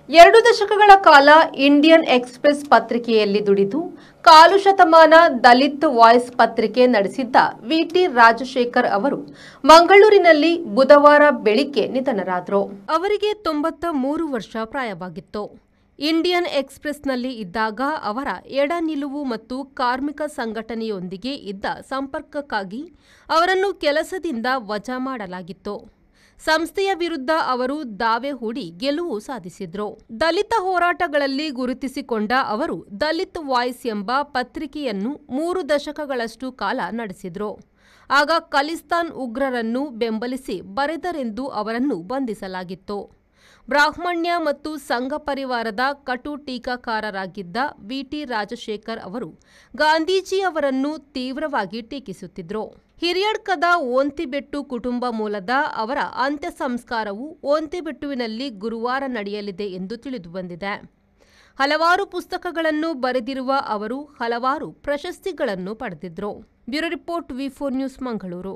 ಎರಡು ದಶಕಗಳ ಕಾಲ ಇಂಡಿಯನ್ ಎಕ್ಸ್ಪ್ರೆಸ್ ಪತ್ರಿಕೆಯಲ್ಲಿ ದುಡಿದು ಕಾಲು ಶತಮಾನ ದಲಿತ್ ವಾಯ್ಸ್ ಪತ್ರಿಕೆ ನಡೆಸಿದ್ದ ವಿಟಿ ರಾಜಶೇಖರ್ ಅವರು ಮಂಗಳೂರಿನಲ್ಲಿ ಬುಧವಾರ ಬೆಳಿಗ್ಗೆ ನಿಧನರಾದರು ಅವರಿಗೆ ತೊಂಬತ್ತ ಮೂರು ವರ್ಷ ಪ್ರಾಯವಾಗಿತ್ತು ಇಂಡಿಯನ್ ಎಕ್ಸ್ಪ್ರೆಸ್ನಲ್ಲಿ ಇದ್ದಾಗ ಅವರ ಎಡ ನಿಲುವು ಮತ್ತು ಕಾರ್ಮಿಕ ಸಂಘಟನೆಯೊಂದಿಗೆ ಇದ್ದ ಸಂಪರ್ಕಕ್ಕಾಗಿ ಅವರನ್ನು ಕೆಲಸದಿಂದ ವಜಾ ಮಾಡಲಾಗಿತ್ತು ಸಂಸ್ಥೆಯ ವಿರುದ್ಧ ಅವರು ದಾವೆ ಹೂಡಿ ಗೆಲುವು ಸಾಧಿಸಿದ್ರು ದಲಿತ ಹೋರಾಟಗಳಲ್ಲಿ ಗುರುತಿಸಿಕೊಂಡ ಅವರು ದಲಿತ್ ವಾಯ್ಸ್ ಎಂಬ ಪತ್ರಿಕೆಯನ್ನು ಮೂರು ದಶಕಗಳಷ್ಟು ಕಾಲ ನಡೆಸಿದ್ರು ಆಗ ಖಲಿಸ್ತಾನ್ ಉಗ್ರರನ್ನು ಬೆಂಬಲಿಸಿ ಬರೆದರೆಂದು ಅವರನ್ನು ಬಂಧಿಸಲಾಗಿತ್ತು ಬ್ರಾಹ್ಮಣ್ಯ ಮತ್ತು ಸಂಘ ಪರಿವಾರದ ಕಟು ಟೀಕಾಕಾರರಾಗಿದ್ದ ವಿಟಿ ರಾಜಶೇಖರ್ ಅವರು ಗಾಂಧೀಜಿ ಅವರನ್ನು ತೀವ್ರವಾಗಿ ಟೀಕಿಸುತ್ತಿದ್ರು ಹಿರಿಯಡ್ಕದ ಓಂತಿಬೆಟ್ಟು ಕುಟುಂಬ ಮೂಲದ ಅವರ ಅಂತ್ಯ ಸಂಸ್ಕಾರವು ಓಂತಿಬೆಟ್ಟುವಿನಲ್ಲಿ ಗುರುವಾರ ನಡೆಯಲಿದೆ ಎಂದು ತಿಳಿದುಬಂದಿದೆ ಹಲವಾರು ಪುಸ್ತಕಗಳನ್ನು ಬರೆದಿರುವ ಅವರು ಹಲವಾರು ಪ್ರಶಸ್ತಿಗಳನ್ನು ಪಡೆದಿದ್ರು bureau report V four news Mangaluru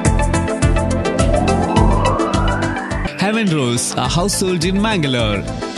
Heaven Rose, a household in Mangalore.